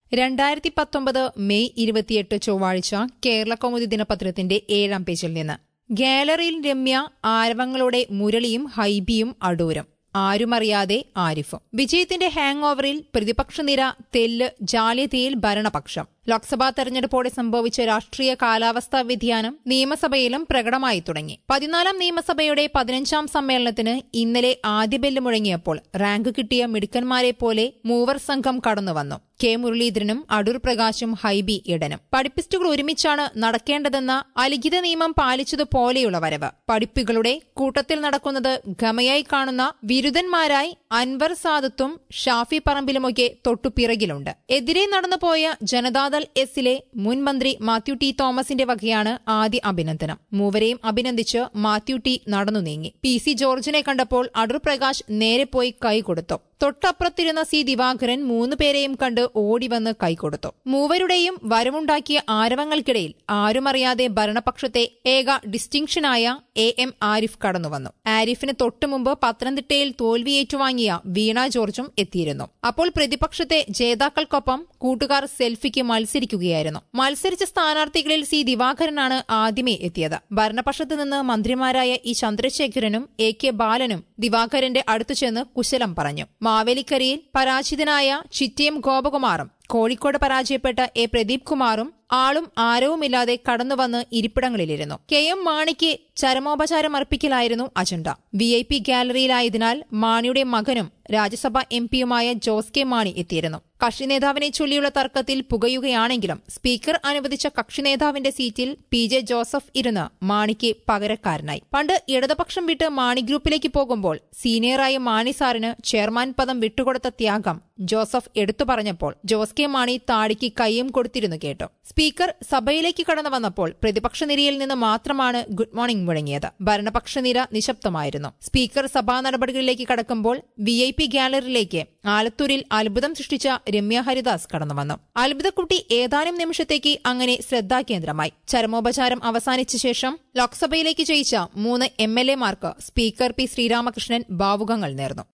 രണ്ടായിരത്തി പത്തൊമ്പത് മെയ് ഇരുപത്തിയെട്ട് ചൊവ്വാഴ്ച കേരള കൗമുദി ദിനപത്രത്തിന്റെ ഏഴാം പേജിൽ നിന്ന് ഗാലറിയിൽ രമ്യ ആരവങ്ങളുടെ മുരളിയും ഹൈബിയും അടൂരം ആരുമറിയാതെ ആരിഫും വിജയത്തിന്റെ ഹാങ് ഓവറിൽ പ്രതിപക്ഷനിര തെല്ല് ജാള്യതയിൽ ഭരണപക്ഷം ലോക്സഭാ തെരഞ്ഞെടുപ്പോടെ സംഭവിച്ച രാഷ്ട്രീയ കാലാവസ്ഥാ വ്യതിയാനം നിയമസഭയിലും പ്രകടമായി തുടങ്ങി പതിനാലാം നിയമസഭയുടെ പതിനഞ്ചാം സമ്മേളനത്തിന് ഇന്നലെ ആദ്യ ബെല്ല് മുഴങ്ങിയപ്പോൾ റാങ്ക് കിട്ടിയ മിടുക്കന്മാരെ പോലെ മൂവർ സംഘം കടന്നുവന്നു കെ മുരളീധരനും അടൂർ പ്രകാശും ഹൈബി ഇടനും പഠിപ്പിസ്റ്റുകൾ ഒരുമിച്ചാണ് നടക്കേണ്ടതെന്ന അലിഖിത നിയമം പാലിച്ചതുപോലെയുള്ള വരവ് പഠിപ്പികളുടെ കൂട്ടത്തിൽ നടക്കുന്നത് ഗമയായി കാണുന്ന വിരുദ്ധന്മാരായി അൻവർ സാദത്തും ഷാഫി പറമ്പിലുമൊക്കെ തൊട്ടുപിറകിലുണ്ട് എതിരെ നടന്നുപോയ ജനതാദൾ എസിലെ മുൻ മന്ത്രി മാത്യു ടി തോമസിന്റെ വകയാണ് ആദ്യ അഭിനന്ദനം മൂവരെയും അഭിനന്ദിച്ച് മാത്യു ടി നടന്നു നീങ്ങി പി സി ജോർജിനെ കണ്ടപ്പോൾ അടൂർ പ്രകാശ് നേരെ പോയി കൈ കൊടുത്തു തൊട്ടപ്പുറത്തിരുന്ന സി ദിവാകരൻ മൂന്നുപേരെയും കണ്ട് ഓടിവന്ന് കൈകൊടുത്തു മൂവരുടെയും വരവുണ്ടാക്കിയ ആരവങ്ങൾക്കിടയിൽ ആരുമറിയാതെ ഭരണപക്ഷത്തെ ഏക ഡിസ്റ്റിങ്ഷനായ എ എം ആരിഫ് കടന്നുവന്നു ആരിഫിന് തൊട്ടുമുമ്പ് പത്തനംതിട്ടയിൽ തോൽവി ഏറ്റുവാങ്ങിയ വീണ ജോർജും എത്തിയിരുന്നു അപ്പോൾ പ്രതിപക്ഷത്തെ ജേതാക്കൾക്കൊപ്പം കൂട്ടുകാർ സെൽഫിക്ക് മത്സരിക്കുകയായിരുന്നു മത്സരിച്ച സ്ഥാനാർത്ഥികളിൽ സി ദിവാകരനാണ് ആദ്യമേ എത്തിയത് ഭരണപക്ഷത്ത് നിന്ന് മന്ത്രിമാരായ ഇ ചന്ദ്രശേഖരനും എ കെ ബാലനും ദിവാകരന്റെ അടുത്തു ചെന്ന് കുശലം പറഞ്ഞു മാവേലിക്കരയിൽ പരാജിതനായ ചിറ്റയം ഗോപകുമാറും കോഴിക്കോട് പരാജയപ്പെട്ട എ പ്രദീപ് കുമാറും ആളും ആരവുമില്ലാതെ കടന്നുവന്ന് ഇരിപ്പിടങ്ങളിലിരുന്നു കെ എം മാണിക്ക് ചരമോപചാരം അർപ്പിക്കലായിരുന്നു അജണ്ട വി ഐ പി ഗാലറിയിലായതിനാൽ മാണിയുടെ മകനും രാജ്യസഭാ എം പിയുമായ ജോസ് കെ മാണി എത്തിയിരുന്നു കക്ഷി നേതാവിനെ ചൊല്ലിയുള്ള തർക്കത്തിൽ പുകയുകയാണെങ്കിലും സ്പീക്കർ അനുവദിച്ച കക്ഷി നേതാവിന്റെ സീറ്റിൽ പി ജെ ജോസഫ് ഇരുന്ന് മാണിക്ക് പകരക്കാരനായി പണ്ട് ഇടതുപക്ഷം വിട്ട് മാണി ഗ്രൂപ്പിലേക്ക് പോകുമ്പോൾ സീനിയറായ മാണി സാറിന് ചെയർമാൻ പദം വിട്ടുകൊടുത്ത ത്യാഗം ജോസഫ് എടുത്തു പറഞ്ഞപ്പോൾ ജോസ് കെ മാണി താടിക്ക് കൈയും കൊടുത്തിരുന്നു കേട്ടു സ്പീക്കർ സഭയിലേക്ക് കടന്നു വന്നപ്പോൾ പ്രതിപക്ഷ നിരയിൽ നിന്ന് മാത്രമാണ് ഗുഡ് മോർണിംഗ് മുഴങ്ങിയത് ഭരണപക്ഷ നിര നിശബ്ദമായിരുന്നു സ്പീക്കർ സഭാ നടപടികളിലേക്ക് കടക്കുമ്പോൾ വി ഐ പി ഗാലറിയിലേക്ക് ആലത്തൂരിൽ അത്ഭുതം സൃഷ്ടിച്ച രമ്യ ഹരിദാസ് കടന്നുവന്നു അത്ഭുതക്കുട്ടി ഏതാനും നിമിഷത്തേക്ക് അങ്ങനെ ശ്രദ്ധാകേന്ദ്രമായി ചരമോപചാരം അവസാനിച്ച ശേഷം ലോക്സഭയിലേക്ക് ജയിച്ച മൂന്ന് എം എൽ എമാർക്ക് സ്പീക്കർ പി ശ്രീരാമകൃഷ്ണൻ ഭാവുകങ്ങൾ നേർന്നു